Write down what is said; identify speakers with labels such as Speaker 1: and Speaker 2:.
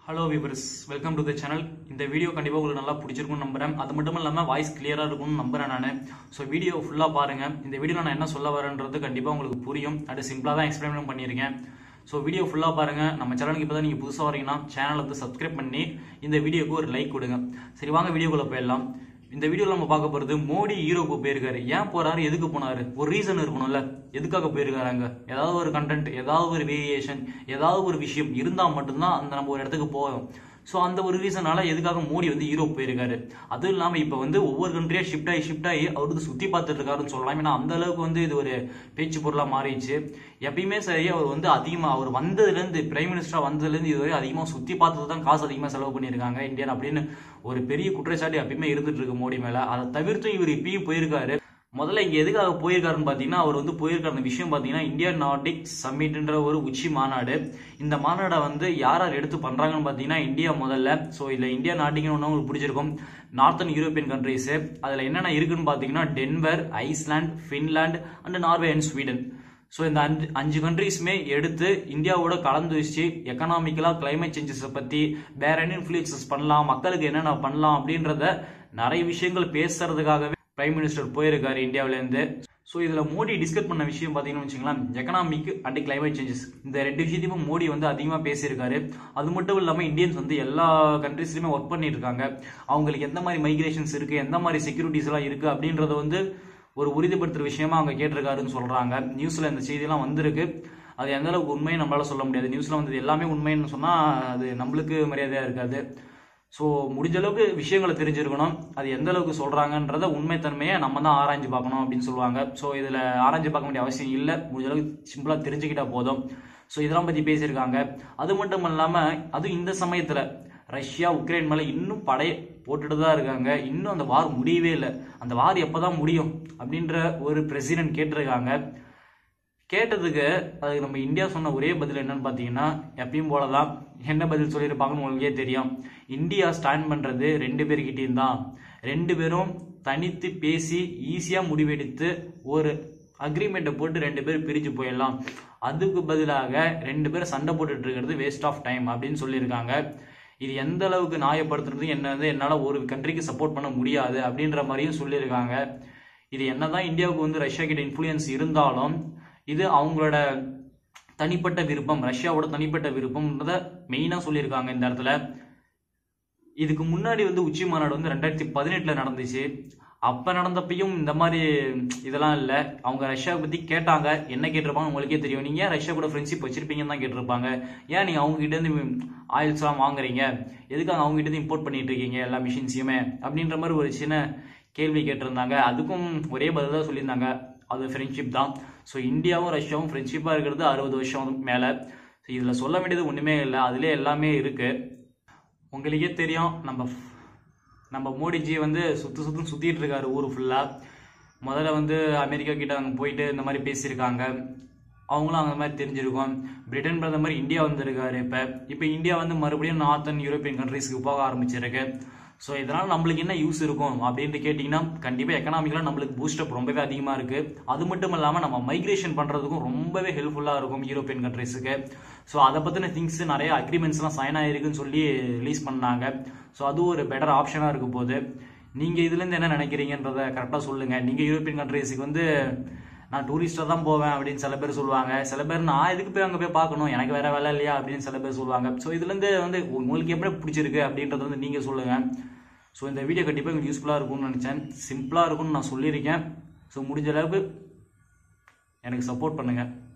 Speaker 1: hello viewers welcome to the channel இந்த video கண்டிப்பாக உங்களுக்கு நல்லா பிடிச்சிருக்கும்னு நம்புறேன் அது மட்டும் இல்லாமல் வாய்ஸ் கிளியராக இருக்கும்னு நம்புறேன் நான் ஸோ வீடியோ ஃபுல்லாக பாருங்க இந்த வீடியோவில் நான் என்ன சொல்ல வரேன்றது கண்டிப்பாக உங்களுக்கு புரியும் அது சிம்பிளாக தான் எக்ஸ்பிளைன் பண்ணியிருக்கேன் ஸோ வீடியோ ஃபுல்லாக பாருங்க நம்ம சேனலுக்கு இப்போ தான் நீங்கள் புதுசாக வரீங்கன்னா சேனலை வந்து சப்ஸ்கிரைப் பண்ணி இந்த வீடியோக்கு ஒரு லைக் கொடுங்க சரி வாங்க வீடியோக்குள்ளே போயிடலாம் இந்த வீடியோவில் நம்ம பார்க்க போகிறது மோடி யூரோப்பு போயிருக்காரு ஏன் போறாரு எதுக்கு போனாரு ஒரு ரீசன் இருக்கணும்ல எதுக்காக போயிருக்காரு அங்க ஏதாவது ஒரு கண்டென்ட் ஏதாவது ஒரு வேரியேஷன் ஏதாவது ஒரு விஷயம் இருந்தால் மட்டும்தான் அந்த நம்ம ஒரு இடத்துக்கு போவோம் ஸோ அந்த ஒரு ரீசனால எதுக்காக மோடி வந்து யூரோப் போயிருக்காரு அதுவும் இல்லாமல் இப்போ வந்து ஒவ்வொரு கண்ட்ரியா ஷிஃப்ட் ஆகி ஷிஃப்ட் ஆகி அவர் வந்து சுற்றி பார்த்துட்டு இருக்காருன்னு சொல்லலாம் ஏன்னா அந்த அளவுக்கு வந்து இது ஒரு பேச்சு பொருளாக மாறிடுச்சு எப்பயுமே சரி அவர் வந்து அதிகமாக அவர் வந்ததுலேருந்து பிரைம் மினிஸ்டராக வந்ததுலேருந்து இதுவரை அதிகமாக சுற்றி பார்த்தது தான் காசு அதிகமாக செலவு பண்ணியிருக்காங்க இந்தியன் அப்படின்னு ஒரு பெரிய குற்றச்சாட்டு எப்பயுமே இருந்துட்டு இருக்கு மோடி மேலே அதை தவிர்த்து இவர் இப்பயும் போயிருக்காரு முதல்ல இங்க எதுக்காக போயிருக்காருன்னு பாத்தீங்கன்னா அவர் வந்து போயிருக்காரு அந்த விஷயம் பாத்தீங்கன்னா இந்தியா நார்டிக் சம்மிட்ன்ற ஒரு உச்சி மாநாடு இந்த மாநாடை வந்து யார் யார் எடுத்து பண்றாங்கன்னு பாத்தீங்கன்னா இந்தியா முதல்ல ஸோ இதுல இந்தியா நாட்டிக்னு ஒன்று உங்களுக்கு பிடிச்சிருக்கும் நார்த்தன் யூரோப்பியன் கண்ட்ரிஸ் அதுல என்னென்ன இருக்குன்னு பாத்தீங்கன்னா Denmark Iceland Finland and Norway and Sweden so இந்த அஞ்சு அஞ்சு கண்ட்ரீஸுமே எடுத்து இந்தியாவோட கலந்து வச்சு எக்கனாமிக்கலாக கிளைமேட் சேஞ்சஸை பற்றி வேற என்ன இன்ஃப்ளூயன்சஸ் பண்ணலாம் மக்களுக்கு என்னென்ன பண்ணலாம் அப்படின்றத நிறைய விஷயங்கள் பேசுறதுக்காகவே பிரைம் மினிஸ்டர் போயிருக்காரு இந்தியாவிலேருந்து ஸோ இதில் மோடி டிஸ்கஸ் பண்ண விஷயம் பார்த்தீங்கன்னு வச்சுங்களேன் எக்கனாமிக் அண்ட் கிளைமேட் சேஞ்சஸ் இந்த ரெண்டு விஷயத்தையும் மோடி வந்து அதிகமாக பேசியிருக்காரு அது மட்டும் இல்லாமல் இந்தியன்ஸ் வந்து எல்லா கண்ட்ரீஸ்லையுமே ஒர்க் பண்ணிட்டு இருக்காங்க அவங்களுக்கு எந்த மாதிரி மைக்ரேஷன்ஸ் இருக்கு எந்த மாதிரி செக்யூரிட்டிஸ் எல்லாம் இருக்கு அப்படின்றத வந்து ஒரு உறுதிப்படுத்துற விஷயமா அவங்க கேட்டிருக்காருன்னு சொல்றாங்க நியூஸ்ல இந்த செய்தியெல்லாம் வந்திருக்கு அது எந்த அளவுக்கு உண்மையை நம்மளால சொல்ல முடியாது நியூஸ்ல வந்தது எல்லாமே உண்மைன்னு சொன்னா அது நம்மளுக்கு மரியாதையா இருக்காது ஸோ முடிஞ்ச அளவுக்கு விஷயங்களை தெரிஞ்சிருக்கணும் அது எந்த அளவுக்கு சொல்றாங்கன்றத உண்மைத்தன்மையை நம்ம தான் ஆராய்ஞ்சு பார்க்கணும் அப்படின்னு சொல்லுவாங்க ஸோ இதில் ஆராய்ஞ்சு பார்க்க வேண்டிய அவசியம் இல்லை முடிஞ்ச அளவுக்கு சிம்பிளாக தெரிஞ்சுக்கிட்டா போதும் ஸோ இதெல்லாம் பற்றி பேசியிருக்காங்க அது மட்டும் இல்லாமல் அதுவும் இந்த சமயத்தில் ரஷ்யா உக்ரைன் மேலே இன்னும் படை போட்டுட்டு தான் இருக்காங்க இன்னும் அந்த வார் முடியவே இல்லை அந்த வார் எப்போ தான் முடியும் அப்படின்ற ஒரு பிரசிடென்ட் கேட்டிருக்காங்க கேட்டதுக்கு அதுக்கு நம்ம இந்தியா சொன்ன ஒரே பதில் என்னன்னு பார்த்தீங்கன்னா எப்பயும் போல தான் என்ன பதில் சொல்லியிருப்பாங்கன்னு உங்களுக்கே தெரியும் இந்தியா ஸ்டாண்ட் பண்ணுறது ரெண்டு பேர்கிட்டையும் தான் ரெண்டு பேரும் தனித்து பேசி ஈஸியாக முடிவெடுத்து ஒரு அக்ரிமெண்ட்டை போட்டு ரெண்டு பேரும் பிரிஞ்சு போயிடலாம் அதுக்கு பதிலாக ரெண்டு பேரும் சண்டை போட்டுட்டு இருக்கிறது வேஸ்ட் ஆஃப் டைம் அப்படின்னு சொல்லியிருக்காங்க இது எந்த அளவுக்கு நியாயப்படுத்துறது என்ன வந்து என்னால் ஒரு கண்ட்ரிக்கு சப்போர்ட் பண்ண முடியாது அப்படின்ற மாதிரியும் சொல்லியிருக்காங்க இது என்னதான் இந்தியாவுக்கு வந்து ரஷ்யா கிட்ட இன்ஃப்ளூயன்ஸ் இருந்தாலும் இது அவங்களோட தனிப்பட்ட விருப்பம் ரஷ்யாவோட தனிப்பட்ட விருப்பம்ன்றத மெயினாக சொல்லியிருக்காங்க இந்த இடத்துல இதுக்கு முன்னாடி வந்து உச்சி மாநாடு வந்து ரெண்டாயிரத்தி பதினெட்டில் நடந்துச்சு அப்போ நடந்தப்பையும் இந்த மாதிரி இதெல்லாம் இல்லை அவங்க ரஷ்யாவை பற்றி கேட்டாங்க என்ன கேட்டிருப்பாங்க உங்களுக்கே தெரியும் நீங்கள் ஏன் ரஷ்யா கூட ஃப்ரெண்ட்ஷிப் வச்சிருப்பீங்கன்னு தான் கேட்டிருப்பாங்க ஏன் நீங்கள் அவங்க கிட்டேருந்து ஆயில்ஸ்லாம் வாங்குறீங்க எதுக்காக அவங்க கிட்டேருந்து இம்போர்ட் பண்ணிட்டு இருக்கீங்க எல்லா மிஷின்ஸையுமே அப்படின்ற மாதிரி ஒரு சின்ன கேள்வி கேட்டிருந்தாங்க அதுக்கும் ஒரே பதில் தான் சொல்லியிருந்தாங்க அது ஃப்ரெண்ட்ஷிப் தான் ஸோ இந்தியாவும் ரஷ்யாவும் ஃப்ரெண்ட்ஷிப்பாக இருக்கிறது அறுபது வருஷம் மேலே ஸோ இதில் சொல்ல வேண்டியது ஒன்றுமே இல்லை அதிலே எல்லாமே இருக்குது உங்களுக்கே தெரியும் நம்ம நம்ம மோடிஜி வந்து சுற்று சுற்றும் சுற்றிட்டு இருக்காரு ஊர் ஃபுல்லாக முதல்ல வந்து அமெரிக்கா கிட்ட அங்கே போயிட்டு இந்த மாதிரி பேசியிருக்காங்க அவங்களும் அந்த மாதிரி தெரிஞ்சிருக்கும் பிரிட்டன் பிரதமர் இந்தியா வந்திருக்காரு இப்போ இப்போ இந்தியா வந்து மறுபடியும் நார்த்தன் யூரோப்பியன் கண்ட்ரீஸ்க்கு போக ஆரம்பிச்சிருக்கு ஸோ இதனால் நம்மளுக்கு என்ன யூஸ் இருக்கும் அப்படின்ட்டு கேட்டிங்கன்னா கண்டிப்பாக எக்கனாமிக்கலாக நம்மளுக்கு பூஸ்டப் ரொம்பவே அதிகமாக இருக்குது அது மட்டும் இல்லாமல் நம்ம மைக்ரேஷன் பண்ணுறதுக்கும் ரொம்பவே ஹெல்ப்ஃபுல்லாக இருக்கும் யூரோப்பியன் கண்ட்ரீஸுக்கு ஸோ அதை பற்றின திங்ஸ் நிறைய அக்ரிமெண்ட்ஸ்லாம் சைன் ஆகிருக்குன்னு சொல்லி ரிலீஸ் பண்ணாங்க ஸோ அது ஒரு பெட்டர் ஆப்ஷனாக இருக்க போது நீங்கள் இதுலேருந்து என்ன நினைக்கிறீங்கன்றத கரெக்டாக சொல்லுங்கள் நீங்கள் யூரோப்பியன் கண்ட்ரீஸுக்கு வந்து நான் டூரிஸ்டாக தான் போவேன் அப்படின்னு சில பேர் சொல்லுவாங்க சில பேர் நான் எதுக்கு போய் அங்கே போய் பார்க்கணும் எனக்கு வேற வேலை இல்லையா அப்படின்னு சில பேர் சொல்லுவாங்க ஸோ இதுலேருந்து வந்து உங்களுக்கு எப்படி பிடிச்சிருக்கு அப்படின்றத வந்து நீங்கள் சொல்லுங்கள் ஸோ இந்த வீடியோ கண்டிப்பாக உங்களுக்கு யூஸ்ஃபுல்லாக இருக்கும்னு நினச்சேன் சிம்பிளாக இருக்கும்னு நான் சொல்லியிருக்கேன் ஸோ முடிஞ்ச அளவுக்கு எனக்கு சப்போர்ட் பண்ணுங்கள்